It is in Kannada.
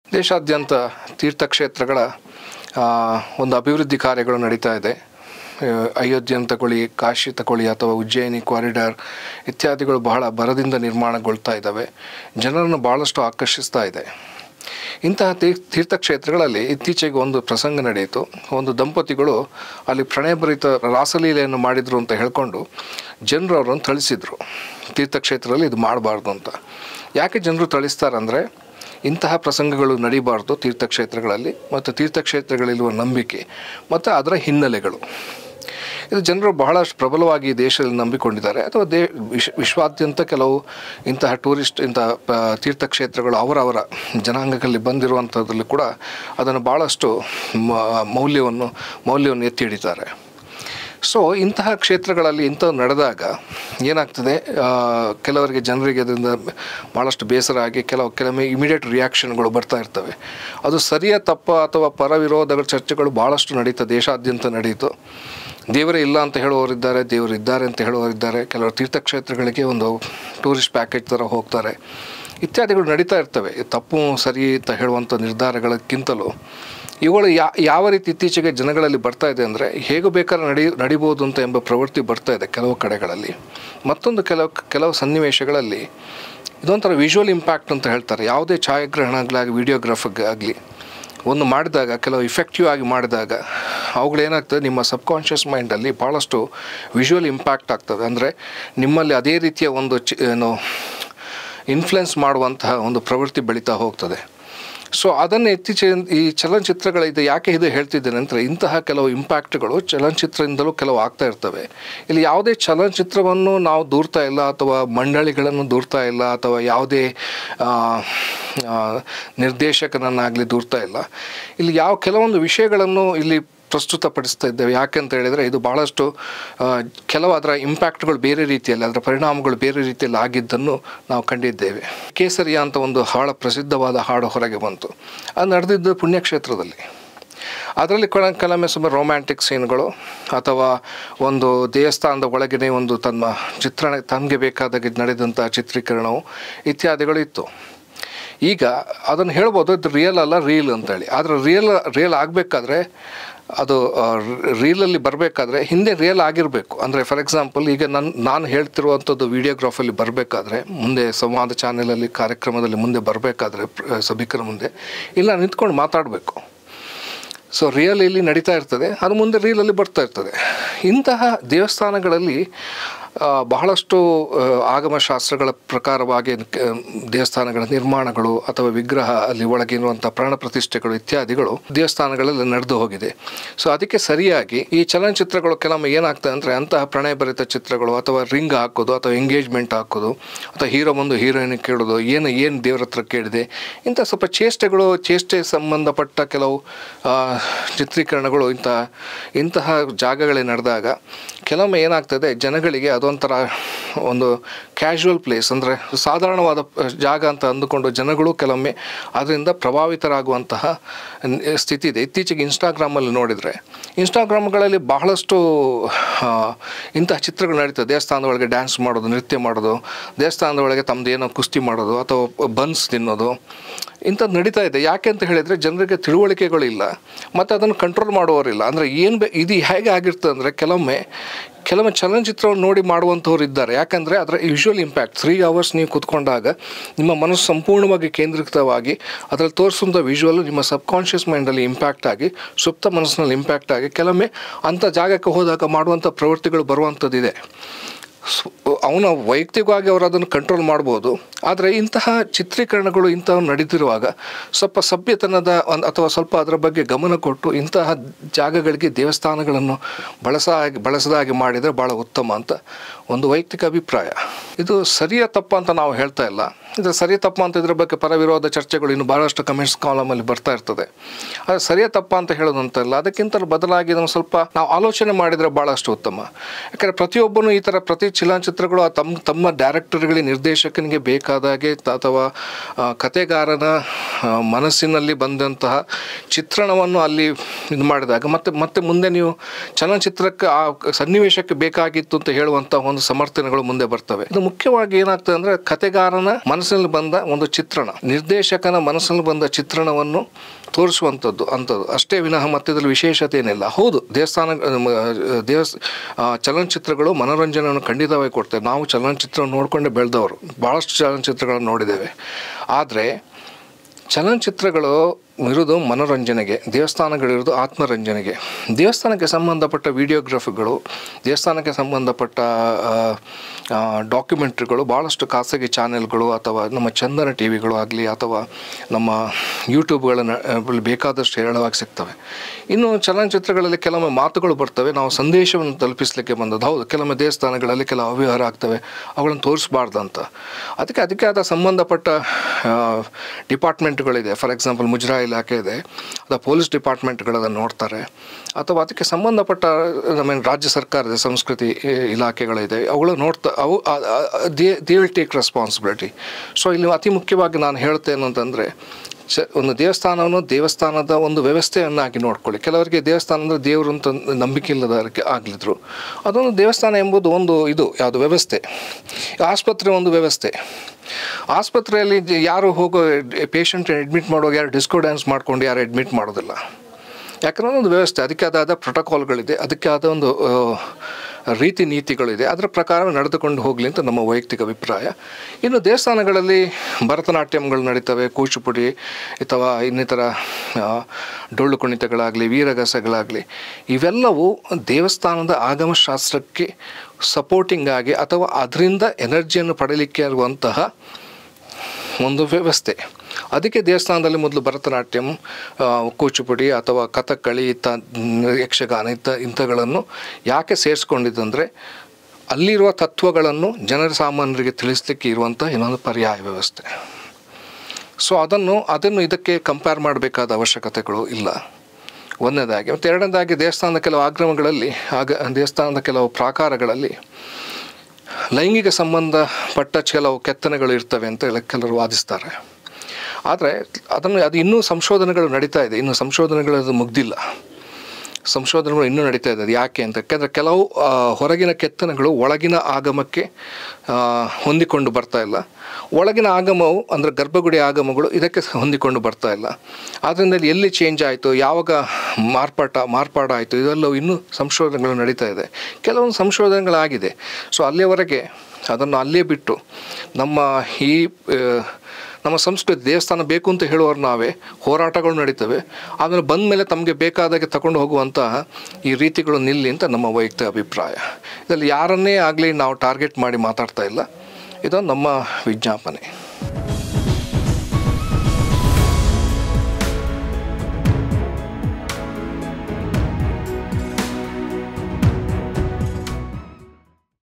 ದೇಶಾದ್ಯಂತ ತೀರ್ಥಕ್ಷೇತ್ರಗಳ ಆ, ಒಂದು ಅಭಿವೃದ್ಧಿ ಕಾರ್ಯಗಳು ನಡೀತಾ ಇದೆ ಆ, ಅಯೋಧ್ಯೆಯನ್ನು ತಗೊಳ್ಳಿ ಕಾಶಿ ತಗೊಳ್ಳಿ ಅಥವಾ ಉಜ್ಜಯಿನಿ ಕಾರಿಡಾರ್ ಇತ್ಯಾದಿಗಳು ಬಹಳ ಭರದಿಂದ ನಿರ್ಮಾಣಗೊಳ್ತಾ ಇದ್ದಾವೆ ಜನರನ್ನು ಭಾಳಷ್ಟು ಆಕರ್ಷಿಸ್ತಾ ಇದೆ ಇಂತಹ ತೀರ್ ತೀರ್ಥಕ್ಷೇತ್ರಗಳಲ್ಲಿ ಇತ್ತೀಚೆಗೆ ಒಂದು ಪ್ರಸಂಗ ನಡೆಯಿತು ಒಂದು ದಂಪತಿಗಳು ಅಲ್ಲಿ ಪ್ರಣಯಭರಿತ ರಾಸಲೀಲೆಯನ್ನು ಮಾಡಿದರು ಅಂತ ಹೇಳ್ಕೊಂಡು ಜನರು ಅವರನ್ನು ಥಳಿಸಿದರು ತೀರ್ಥಕ್ಷೇತ್ರದಲ್ಲಿ ಇದು ಮಾಡಬಾರ್ದು ಅಂತ ಯಾಕೆ ಜನರು ಥಳಿಸ್ತಾರಂದರೆ ಇಂತಹ ಪ್ರಸಂಗಗಳು ನಡೀಬಾರ್ದು ತೀರ್ಥಕ್ಷೇತ್ರಗಳಲ್ಲಿ ಮತ್ತು ತೀರ್ಥಕ್ಷೇತ್ರಗಳಲ್ಲಿರುವ ನಂಬಿಕೆ ಮತ್ತು ಅದರ ಹಿನ್ನೆಲೆಗಳು ಇದು ಜನರು ಬಹಳಷ್ಟು ಪ್ರಬಲವಾಗಿ ಈ ದೇಶದಲ್ಲಿ ನಂಬಿಕೊಂಡಿದ್ದಾರೆ ಅಥವಾ ದೇ ವಿಶ್ವ ವಿಶ್ವಾದ್ಯಂತ ಕೆಲವು ಇಂತಹ ಟೂರಿಸ್ಟ್ ಇಂತಹ ಪ- ತೀರ್ಥಕ್ಷೇತ್ರಗಳು ಅವರವರ ಜನಾಂಗದಲ್ಲಿ ಬಂದಿರುವಂಥದ್ರಲ್ಲಿ ಕೂಡ ಅದನ್ನು ಭಾಳಷ್ಟು ಮ- ಮೌಲ್ಯವನ್ನು ಮೌಲ್ಯವನ್ನು ಎತ್ತಿ ಹಿಡಿತಾರೆ ಸೊ ಇಂತಹ ಕ್ಷೇತ್ರಗಳಲ್ಲಿ ಇಂಥವು ನಡೆದಾಗ ಏನಾಗ್ತದೆ ಆ, ಕೆಲವರಿಗೆ ಜನರಿಗೆ ಅದರಿಂದ ಭಾಳಷ್ಟು ಬೇಸರ ಆಗಿ ಕೆಲವು ಕೆಲವೊಮ್ಮೆ ಇಮಿಡಿಯೇಟ್ ರಿಯಾಕ್ಷನ್ಗಳು ಬರ್ತಾ ಇರ್ತವೆ ಅದು ಸರಿಯ ತಪ್ಪ ಅಥವಾ ಪರ ವಿರೋಧಗಳ ಚರ್ಚೆಗಳು ಭಾಳಷ್ಟು ನಡೀತಾ ದೇಶಾದ್ಯಂತ ನಡೀತು ದೇವರೇ ಇಲ್ಲ ಅಂತ ಹೇಳುವವರಿದ್ದಾರೆ ದೇವರು ಇದ್ದಾರೆ ಅಂತ ಹೇಳುವವರಿದ್ದಾರೆ ಕೆಲವರು ತೀರ್ಥಕ್ಷೇತ್ರಗಳಿಗೆ ಒಂದು ಟೂರಿಸ್ಟ್ ಪ್ಯಾಕೇಜ್ ಥರ ಹೋಗ್ತಾರೆ ಇತ್ಯಾದಿಗಳು ನಡೀತಾ ಇರ್ತವೆ ತಪ್ಪು ಸರಿ ಅಂತ ಹೇಳುವಂಥ ನಿರ್ಧಾರಗಳಕ್ಕಿಂತಲೂ ಇವುಗಳು ಯಾ ಯಾವ ರೀತಿ ಇತ್ತೀಚೆಗೆ ಜನಗಳಲ್ಲಿ ಬರ್ತಾ ಇದೆ ಅಂದರೆ ಹೇಗೂ ಬೇಕಾದ್ರೆ ನಡಿ ನಡಿಬೋದು ಅಂತ ಎಂಬ ಪ್ರವೃತ್ತಿ ಬರ್ತಾ ಇದೆ ಕೆಲವು ಕಡೆಗಳಲ್ಲಿ ಮತ್ತೊಂದು ಕೆಲವು ಕೆಲವು ಸನ್ನಿವೇಶಗಳಲ್ಲಿ ಇದೊಂಥರ ವಿಜುವಲ್ ಇಂಪ್ಯಾಕ್ಟ್ ಅಂತ ಹೇಳ್ತಾರೆ ಯಾವುದೇ ಛಾಯಾಗ್ರಹಣಗಳಾಗಲಿ ವಿಡಿಯೋಗ್ರಾಫಿಗಾಗಲಿ ಒಂದು ಮಾಡಿದಾಗ ಕೆಲವು ಇಫೆಕ್ಟಿವ್ ಆಗಿ ಮಾಡಿದಾಗ ಅವುಗಳೇನಾಗ್ತದೆ ನಿಮ್ಮ ಸಬ್ಕಾನ್ಷಿಯಸ್ ಮೈಂಡಲ್ಲಿ ಭಾಳಷ್ಟು ವಿಜುವಲ್ ಇಂಪ್ಯಾಕ್ಟ್ ಆಗ್ತದೆ ಅಂದರೆ ನಿಮ್ಮಲ್ಲಿ ಅದೇ ರೀತಿಯ ಒಂದು ಚಿ ಏನು ಇನ್ಫ್ಲುಯೆನ್ಸ್ ಮಾಡುವಂತಹ ಒಂದು ಪ್ರವೃತ್ತಿ ಬೆಳೀತಾ ಹೋಗ್ತದೆ ಸೊ ಅದನ್ನು ಇತ್ತೀಚೆಗೆ ಈ ಚಲನಚಿತ್ರಗಳ ಇದು ಯಾಕೆ ಇದು ಹೇಳ್ತಿದ್ದೇನೆ ಅಂದರೆ ಇಂತಹ ಕೆಲವು ಇಂಪ್ಯಾಕ್ಟ್ಗಳು ಚಲನಚಿತ್ರದಿಂದಲೂ ಕೆಲವು ಆಗ್ತಾ ಇರ್ತವೆ ಇಲ್ಲಿ ಯಾವುದೇ ಚಲನಚಿತ್ರವನ್ನು ನಾವು ದೂರ್ತಾ ಇಲ್ಲ ಅಥವಾ ಮಂಡಳಿಗಳನ್ನು ದೂರ್ತಾ ಇಲ್ಲ ಅಥವಾ ಯಾವುದೇ ಆ, ಆ, ನಿರ್ದೇಶಕನನ್ನಾಗಲಿ ದೂರ್ತಾ ಇಲ್ಲ ಇಲ್ಲಿ ಯಾವ ಕೆಲವೊಂದು ವಿಷಯಗಳನ್ನು ಇಲ್ಲಿ ಪ್ರಸ್ತುತಪಡಿಸ್ತಾ ಇದ್ದೇವೆ ಯಾಕೆಂತ ಹೇಳಿದರೆ ಇದು ಭಾಳಷ್ಟು ಆ, ಕೆಲವು ಅದರ ಇಂಪ್ಯಾಕ್ಟ್ಗಳು ಬೇರೆ ರೀತಿಯಲ್ಲಿ ಅದರ ಪರಿಣಾಮಗಳು ಬೇರೆ ರೀತಿಯಲ್ಲಿ ಆಗಿದ್ದನ್ನು ನಾವು ಕಂಡಿದ್ದೇವೆ ಕೇಸರಿಯ ಅಂತ ಒಂದು ಹಾಡ ಪ್ರಸಿದ್ಧವಾದ ಹಾಡು ಹೊರಗೆ ಬಂತು ಅದು ನಡೆದಿದ್ದು ಪುಣ್ಯಕ್ಷೇತ್ರದಲ್ಲಿ ಅದರಲ್ಲಿ ಕೊಳ ಕೆಲವೊಮ್ಮೆ ಸುಮಾರು ರೊಮ್ಯಾಂಟಿಕ್ ಸೀನ್ಗಳು ಅಥವಾ ಒಂದು ದೇವಸ್ಥಾನದ ಒಳಗಡೆ ಒಂದು ತನ್ನ ಚಿತ್ರಣ ತನಗೆ ಬೇಕಾದಾಗೆ ನಡೆದಂಥ ಚಿತ್ರೀಕರಣವು ಇತ್ಯಾದಿಗಳು ಇತ್ತು ಈಗ ಅದನ್ನು ಹೇಳ್ಬೋದು ಇದು ರಿಯಲ್ ಅಲ್ಲ ರೀಲ್ ಅಂತೇಳಿ ಆದರೆ ರಿಯಲ್ ರಿಯಲ್ ಆಗಬೇಕಾದ್ರೆ ಅದು ರೀಲಲ್ಲಿ ಬರಬೇಕಾದ್ರೆ ಹಿಂದೆ ರಿಯಲ್ ಆಗಿರಬೇಕು ಅಂದರೆ ಫಾರ್ ಎಕ್ಸಾಂಪಲ್ ಈಗ ನನ್ನ ನಾನು ಹೇಳ್ತಿರುವಂಥದ್ದು ವಿಡಿಯೋಗ್ರಾಫಲ್ಲಿ ಬರಬೇಕಾದ್ರೆ ಮುಂದೆ ಸಂವಾದ ಚಾನೆಲಲ್ಲಿ ಕಾರ್ಯಕ್ರಮದಲ್ಲಿ ಮುಂದೆ ಬರಬೇಕಾದ್ರೆ ಸಭಿಕರ ಮುಂದೆ ಇಲ್ಲ ನಿಂತ್ಕೊಂಡು ಮಾತಾಡಬೇಕು ಸೊ ರಿಯಲ್ ಇಲ್ಲಿ ನಡೀತಾ ಇರ್ತದೆ ಅದು ಮುಂದೆ ರೀಲಲ್ಲಿ ಬರ್ತಾ ಇರ್ತದೆ ಇಂತಹ ದೇವಸ್ಥಾನಗಳಲ್ಲಿ ಆ, ಬಹಳಷ್ಟು ಆ, ಆಗಮಶಾಸ್ತ್ರಗಳ ಪ್ರಕಾರವಾಗಿ ಕ- ದೇವಸ್ಥಾನಗಳ ನಿರ್ಮಾಣಗಳು ಅಥವಾ ವಿಗ್ರಹ ಅಲ್ಲಿ ಒಳಗಿರುವಂಥ ಪ್ರಾಣ ಪ್ರತಿಷ್ಠೆಗಳು ಇತ್ಯಾದಿಗಳು ದೇವಸ್ಥಾನಗಳಲ್ಲಿ ನಡೆದು ಹೋಗಿದೆ ಸೊ ಅದಕ್ಕೆ ಸರಿಯಾಗಿ ಈ ಚಲನಚಿತ್ರಗಳು ಕೆಲವೊಮ್ಮೆ ಏನಾಗ್ತದೆ ಅಂದರೆ ಅಂತಹ ಪ್ರಣಯಭರಿತ ಚಿತ್ರಗಳು ಅಥವಾ ರಿಂಗ್ ಹಾಕೋದು ಅಥವಾ ಎಂಗೇಜ್ಮೆಂಟ್ ಹಾಕೋದು ಅಥವಾ ಹೀರೋ ಬಂದು ಹೀರೋಯಿನ್ ಕೇಳೋದು ಏನು ಏನು ದೇವ್ರ ಹತ್ರ ಕೇಳಿದೆ ಇಂಥ ಸ್ವಲ್ಪ ಚೇಷ್ಟೆಗಳು ಚೇಷ್ಟೆ ಸಂಬಂಧಪಟ್ಟ ಕೆಲವು ಆ, ಚಿತ್ರೀಕರಣಗಳು ಇಂಥ ಇಂತಹ ಜಾಗಗಳೇ ನಡೆದಾಗ ಕೆಲವೊಮ್ಮೆ ಏನಾಗ್ತದೆ ಜನಗಳಿಗೆ ಅದೊಂಥರ ಒಂದು ಕ್ಯಾಶುವಲ್ ಪ್ಲೇಸ್ ಅಂದರೆ ಸಾಧಾರಣವಾದ ಜಾಗ ಅಂತ ಅಂದುಕೊಂಡು ಜನಗಳು ಕೆಲವೊಮ್ಮೆ ಅದರಿಂದ ಪ್ರಭಾವಿತರಾಗುವಂತಹ ನ್- ಸ್ಥಿತಿ ಇದೆ ಇತ್ತೀಚೆಗೆ ಇನ್ಸ್ಟಾಗ್ರಾಮಲ್ಲಿ ನೋಡಿದರೆ ಇನ್ಸ್ಟಾಗ್ರಾಮ್ಗಳಲ್ಲಿ ಬಹಳಷ್ಟು ಆ, ಇಂತಹ ಚಿತ್ರಗಳು ನಡೀತದೆ ದೇವಸ್ಥಾನದ ಒಳಗೆ ಡ್ಯಾನ್ಸ್ ಮಾಡೋದು ನೃತ್ಯ ಮಾಡೋದು ದೇವಸ್ಥಾನದ ಒಳಗೆ ತಮ್ಮದು ಏನೋ ಕುಸ್ತಿ ಮಾಡೋದು ಅಥವಾ ಬನ್ಸ್ ತಿನ್ನೋದು ಇಂಥದ್ದು ನಡೀತಾ ಇದೆ ಯಾಕೆ ಅಂತ ಹೇಳಿದರೆ ಜನರಿಗೆ ತಿಳುವಳಿಕೆಗಳಿಲ್ಲ ಮತ್ತು ಅದನ್ನು ಕಂಟ್ರೋಲ್ ಮಾಡುವವರಿಲ್ಲ ಅಂದರೆ ಏನು ಬೆ ಇದು ಹೇಗೆ ಆಗಿರ್ತದೆ ಅಂದರೆ ಕೆಲವೊಮ್ಮೆ ಕೆಲವೊಮ್ಮೆ ಚಲನಚಿತ್ರವನ್ನು ನೋಡಿ ಮಾಡುವಂಥವ್ರು ಇದ್ದಾರೆ ಯಾಕಂದರೆ ಅದರ ಯೂಶ್ವಲ್ ಇಂಪ್ಯಾಕ್ಟ್ ತ್ರೀ ಅವರ್ಸ್ ನೀವು ಕೂತ್ಕೊಂಡಾಗ ನಿಮ್ಮ ಮನಸ್ಸು ಸಂಪೂರ್ಣವಾಗಿ ಕೇಂದ್ರಿತವಾಗಿ ಅದರಲ್ಲಿ ತೋರಿಸುವಂಥ ವಿಜುವಲ್ ನಿಮ್ಮ ಸಬ್ಕಾನ್ಷಿಯಸ್ ಮೈಂಡಲ್ಲಿ ಇಂಪ್ಯಾಕ್ಟ್ ಆಗಿ ಸುಪ್ತ ಮನಸ್ಸಿನಲ್ಲಿ ಇಂಪ್ಯಾಕ್ಟ್ ಆಗಿ ಕೆಲವೊಮ್ಮೆ ಅಂಥ ಜಾಗಕ್ಕೆ ಹೋದಾಗ ಮಾಡುವಂಥ ಪ್ರವೃತ್ತಿಗಳು ಬರುವಂಥದ್ದಿದೆ ಸ್- ಅವನ ವೈಯಕ್ತಿಕವಾಗಿ ಅವರು ಅದನ್ನು ಕಂಟ್ರೋಲ್ ಮಾಡ್ಬೋದು ಆದರೆ ಇಂತಹ ಚಿತ್ರೀಕರಣಗಳು ಇಂತಹ ನಡೀತಿರುವಾಗ ಸ್ವಲ್ಪ ಸಭ್ಯತನದ ಒಂದ್- ಅಥವಾ ಸ್ವಲ್ಪ ಅದರ ಬಗ್ಗೆ ಗಮನ ಕೊಟ್ಟು ಇಂತಹ ಜಾಗಗಳಿಗೆ ದೇವಸ್ಥಾನಗಳನ್ನು ಬಳಸ ಬಳಸದಾಗಿ ಮಾಡಿದರೆ ಭಾಳ ಉತ್ತಮ ಅಂತ ಒಂದು ವೈಯಕ್ತಿಕ ಅಭಿಪ್ರಾಯ ಇದು ಸರಿಯ ತಪ್ಪ ಅಂತ ನಾವು ಹೇಳ್ತಾ ಇಲ್ಲ ಇದು ಸರಿಯ ತಪ್ಪ ಅಂತ ಇದ್ರ ಬಗ್ಗೆ ಪರ ವಿರೋಧ ಚರ್ಚೆಗಳು ಇನ್ನು ಭಾಳಷ್ಟು ಕಮೆಂಟ್ಸ್ ಕಾಲಮಲ್ಲಿ ಬರ್ತಾ ಇರ್ತದೆ ಆದರೆ ಸರಿಯ ತಪ್ಪ ಅಂತ ಹೇಳೋದಂತಲ್ಲ ಅದಕ್ಕಿಂತಲೂ ಬದಲಾಗಿ ಇದನ್ನು ಸ್ವಲ್ಪ ನಾವು ಆಲೋಚನೆ ಮಾಡಿದರೆ ಭಾಳಷ್ಟು ಉತ್ತಮ ಯಾಕಂದರೆ ಪ್ರತಿಯೊಬ್ಬನು ಈ ಥರ ಪ್ರತಿ ಚಲನಚಿತ್ರಗಳು ಆ ತಮ್ಮ ತಮ್ಮ ಡೈರೆಕ್ಟರ್ಗಳಿಗೆ ನಿರ್ದೇಶಕನಿಗೆ ಬೇಕಾದಾಗೆ ತ- ಅಥವಾ ಆ, ಕತೆಗಾರನ ಆ, ಮನಸ್ಸಿನಲ್ಲಿ ಬಂದಂತಹ ಚಿತ್ರಣವನ್ನು ಅಲ್ಲಿ ಇದು ಮಾಡಿದಾಗ ಮತ್ತೆ ಮತ್ತೆ ಮುಂದೆ ನೀವು ಚಲನಚಿತ್ರಕ್ಕೆ ಆ ಸನ್ನಿವೇಶಕ್ಕೆ ಬೇಕಾಗಿತ್ತು ಅಂತ ಹೇಳುವಂಥ ಒಂದು ಸಮರ್ಥನೆಗಳು ಮುಂದೆ ಬರ್ತವೆ ಇದು ಮುಖ್ಯವಾಗಿ ಏನಾಗ್ತದೆ ಅಂದರೆ ಕತೆಗಾರನ ಮನಸ್ಸಿನ ಮನಸ್ಸಿನಲ್ಲಿ ಬಂದ ಒಂದು ಚಿತ್ರಣ ನಿರ್ದೇಶಕನ ಮನಸ್ಸಿನಲ್ಲಿ ಬಂದ ಚಿತ್ರಣವನ್ನು ತೋರಿಸುವಂಥದ್ದು ಅಂಥದ್ದು ಅಷ್ಟೇ ವಿನಃ ಮಧ್ಯದಲ್ಲಿ ವಿಶೇಷತೆ ಏನಿಲ್ಲ ಹೌದು ದೇವಸ್ಥಾನ ಮ, ದೇವಸ್ ಆ, ಚಲನಚಿತ್ರಗಳು ಮನೋರಂಜನೆಯನ್ನು ಖಂಡಿತವಾಗಿ ಕೊಡ್ತೇವೆ ನಾವು ಚಲನಚಿತ್ರ ನೋಡಿಕೊಂಡೇ ಬೆಳೆದವರು ಭಾಳಷ್ಟು ಚಲನಚಿತ್ರಗಳನ್ನು ನೋಡಿದ್ದೇವೆ ಆದರೆ ಚಲನಚಿತ್ರಗಳು ಇರೋದು ಮನೋರಂಜನೆಗೆ ದೇವಸ್ಥಾನಗಳಿರೋದು ಆತ್ಮರಂಜನೆಗೆ ದೇವಸ್ಥಾನಕ್ಕೆ ಸಂಬಂಧಪಟ್ಟ ವಿಡಿಯೋಗ್ರಫಿಗಳು ದೇವಸ್ಥಾನಕ್ಕೆ ಸಂಬಂಧಪಟ್ಟ ಡಾಕ್ಯುಮೆಂಟ್ರಿಗಳು ಭಾಳಷ್ಟು ಖಾಸಗಿ ಚಾನೆಲ್ಗಳು ಅಥವಾ ನಮ್ಮ ಚಂದನ ಟಿ ವಿಗಳು ಆಗಲಿ ಅಥವಾ ನಮ್ಮ ಯೂಟ್ಯೂಬ್ಗಳನ್ನು ಬೇಕಾದಷ್ಟು ಹೇರಳವಾಗಿ ಸಿಗ್ತವೆ ಇನ್ನು ಚಲನಚಿತ್ರಗಳಲ್ಲಿ ಕೆಲವೊಮ್ಮೆ ಮಾತುಗಳು ಬರ್ತವೆ ನಾವು ಸಂದೇಶವನ್ನು ತಲುಪಿಸಲಿಕ್ಕೆ ಬಂದದ್ದು ಹೌದು ಕೆಲವೊಮ್ಮೆ ದೇವಸ್ಥಾನಗಳಲ್ಲಿ ಕೆಲವು ಅವ್ಯವಹಾರ ಆಗ್ತವೆ ಅವುಗಳನ್ನು ತೋರಿಸಬಾರ್ದು ಅಂತ ಅದಕ್ಕೆ ಅದಕ್ಕೆ ಆದ ಸಂಬಂಧಪಟ್ಟ ಡಿಪಾರ್ಟ್ಮೆಂಟ್ಗಳಿದೆ ಫಾರ್ ಎಕ್ಸಾಂಪಲ್ ಮುಜರಾಯಿ ಇಲಾಖೆ ಇದೆ ಅಥವಾ ಪೊಲೀಸ್ ಡಿಪಾರ್ಟ್ಮೆಂಟ್ಗಳು ಅದನ್ನು ನೋಡ್ತಾರೆ ಅಥವಾ ಅದಕ್ಕೆ ಸಂಬಂಧಪಟ್ಟ ನಮ್ಮ ರಾಜ್ಯ ಸರ್ಕಾರದ ಸಂಸ್ಕೃತಿ ಇ- ಇಲಾಖೆಗಳಿದೆ ಅವುಗಳು ನೋಡ್ತಾ ಅವು they they will take responsibility so ಇಲ್ಲಿ ಅತಿ ಮುಖ್ಯವಾಗಿ ನಾನು ಹೇಳ್ತೇನೆ ಅಂತಂದರೆ ಚ ಒಂದು ದೇವಸ್ಥಾನವನ್ನು ದೇವಸ್ಥಾನದ ಒಂದು ವ್ಯವಸ್ಥೆಯನ್ನಾಗಿ ನೋಡ್ಕೊಳ್ಳಿ ಕೆಲವರಿಗೆ ದೇವಸ್ಥಾನ ಅಂದರೆ ದೇವರು ಅಂತ ನಂಬಿಕೆ ಇಲ್ಲದವರಿಗೆ ಆಗಲಿದ್ರು ಅದೊಂದು ದೇವಸ್ಥಾನ ಎಂಬುದು ಒಂದು ಇದು ಯಾವುದು ವ್ಯವಸ್ಥೆ ಆಸ್ಪತ್ರೆ ಒಂದು ವ್ಯವಸ್ಥೆ ಆಸ್ಪತ್ರೆಯಲ್ಲಿ ಜ- ಯಾರು ಹೋಗೋ ಪೇಷಂಟ್ ಅಡ್ಮಿಟ್ ಮಾಡುವಾಗ ಯಾರು ಡಿಸ್ಕೋ ಡ್ಯಾನ್ಸ್ ಮಾಡ್ಕೊಂಡು ಯಾರು ಅಡ್ಮಿಟ್ ಮಾಡೋದಿಲ್ಲ ಯಾಕಂದರೆ ಒಂದು ವ್ಯವಸ್ಥೆ ಅದಕ್ಕೆ ಆದ ಪ್ರೋಟೋಕಾಲ್ಗಳಿದೆ ಅದಕ್ಕೆ ಆದ ಒಂದು ಆ, ರೀತಿ ನೀತಿಗಳಿದೆ ಅದರ ಪ್ರಕಾರ ನಡೆದುಕೊಂಡು ಹೋಗಲಿ ಅಂತ ನಮ್ಮ ವೈಯಕ್ತಿಕ ಅಭಿಪ್ರಾಯ ಇನ್ನು ದೇವಸ್ಥಾನಗಳಲ್ಲಿ ಭರತನಾಟ್ಯಂಗಳು ನಡೀತವೆ ಕೂಚುಪುಡಿ ಅಥವಾ ಇನ್ನಿತರ ಆ, ಡೊಳ್ಳು ಕುಣಿತಗಳಾಗಲಿ ವೀರಗಸಗಳಾಗಲಿ ಇವೆಲ್ಲವೂ ದೇವಸ್ಥಾನದ ಆಗಮಶಾಸ್ತ್ರಕ್ಕೆ ಸಪೋರ್ಟಿಂಗ್ ಆಗಿ ಅಥವಾ ಅದರಿಂದ ಎನರ್ಜಿಯನ್ನು ಪಡೀಲಿಕ್ಕೆ ಇರುವಂತಹ ಒಂದು ವ್ಯವಸ್ಥೆ ಅದಕ್ಕೆ ದೇವಸ್ಥಾನದಲ್ಲಿ ಮೊದಲು ಭರತನಾಟ್ಯಂ ಆ, ಕೂಚುಪುಡಿ ಅಥವಾ ಕಥಕ್ಕಳಿ ಇತ್ತ ಮ್, ಯಕ್ಷಗಾನ ಇತ್ತ ಇಂಥಗಳನ್ನು ಯಾಕೆ ಸೇರಿಸ್ಕೊಂಡಿದ್ದಂದರೆ ಅಲ್ಲಿರುವ ತತ್ವಗಳನ್ನು ಜನರ ಸಾಮಾನ್ಯರಿಗೆ ತಿಳಿಸ್ಲಿಕ್ಕೆ ಇರುವಂಥ ಇನ್ನೊಂದು ಪರ್ಯಾಯ ವ್ಯವಸ್ಥೆ ಸೊ ಅದನ್ನು ಅದನ್ನು ಇದಕ್ಕೆ ಕಂಪೇರ್ ಮಾಡಬೇಕಾದ ಅವಶ್ಯಕತೆಗಳು ಇಲ್ಲ ಒಂದನೇದಾಗಿ ಮತ್ತು ಎರಡನೇದಾಗಿ ದೇವಸ್ಥಾನದ ಕೆಲವು ಆಗ್ರಮಗಳಲ್ಲಿ ಆಗ ದೇವಸ್ಥಾನದ ಕೆಲವು ಪ್ರಾಕಾರಗಳಲ್ಲಿ ಲೈಂಗಿಕ ಸಂಬಂಧಪಟ್ಟ ಕೆಲವು ಕೆತ್ತನೆಗಳು ಇರ್ತವೆ ಅಂತ ಎಲ್ಲ ಕೆಲವರು ವಾದಿಸ್ತಾರೆ ಆದರೆ ಅದನ್ನು ಅದು ಇನ್ನೂ ಸಂಶೋಧನೆಗಳು ನಡೀತಾ ಇದೆ ಇನ್ನು ಸಂಶೋಧನೆಗಳು ಅದು ಮುಗ್ದಿಲ್ಲ ಸಂಶೋಧನೆಗಳು ಇನ್ನೂ ನಡೀತಾ ಇದೆ ಅದು ಯಾಕೆ ಅಂತ ಯಾಕೆಂದರೆ ಕೆಲವು ಆ, ಹೊರಗಿನ ಕೆತ್ತನೆಗಳು ಒಳಗಿನ ಆಗಮಕ್ಕೆ ಆ, ಹೊಂದಿಕೊಂಡು ಬರ್ತಾ ಇಲ್ಲ ಒಳಗಿನ ಆಗಮವು ಅಂದರೆ ಗರ್ಭಗುಡಿ ಆಗಮಗಳು ಇದಕ್ಕೆ ಹೊಂದಿಕೊಂಡು ಬರ್ತಾ ಇಲ್ಲ ಆದ್ದರಿಂದ ಇಲ್ಲಿ ಎಲ್ಲಿ ಚೇಂಜ್ ಆಯಿತು ಯಾವಾಗ ಮಾರ್ಪಾಟ ಮಾರ್ಪಾಡಾಯಿತು ಇದೆಲ್ಲವೂ ಇನ್ನೂ ಸಂಶೋಧನೆಗಳು ನಡೀತಾ ಇದೆ ಕೆಲವೊಂದು ಸಂಶೋಧನೆಗಳಾಗಿದೆ ಸೊ ಅಲ್ಲಿಯವರೆಗೆ ಅದನ್ನು ಅಲ್ಲೇ ಬಿಟ್ಟು ನಮ್ಮ ಈ ಆ, ನಮ್ಮ ಸಂಸ್ಕೃತಿ ದೇವಸ್ಥಾನ ಬೇಕು ಅಂತ ಹೇಳುವವರು ನಾವೇ ಹೋರಾಟಗಳು ನಡೀತವೆ ಆಮೇಲೆ ಬಂದ ಮೇಲೆ ತಮಗೆ ಬೇಕಾದಾಗೆ ತಗೊಂಡು ಹೋಗುವಂತಹ ಈ ರೀತಿಗಳು ನಿಲ್ಲಿ ಅಂತ ನಮ್ಮ ವೈಯಕ್ತಿಕ ಅಭಿಪ್ರಾಯ ಇದರಲ್ಲಿ ಯಾರನ್ನೇ ಆಗಲಿ ನಾವು ಟಾರ್ಗೆಟ್ ಮಾಡಿ ಮಾತಾಡ್ತಾ ಇಲ್ಲ ಇದು ನಮ್ಮ ವಿಜ್ಞಾಪನೆ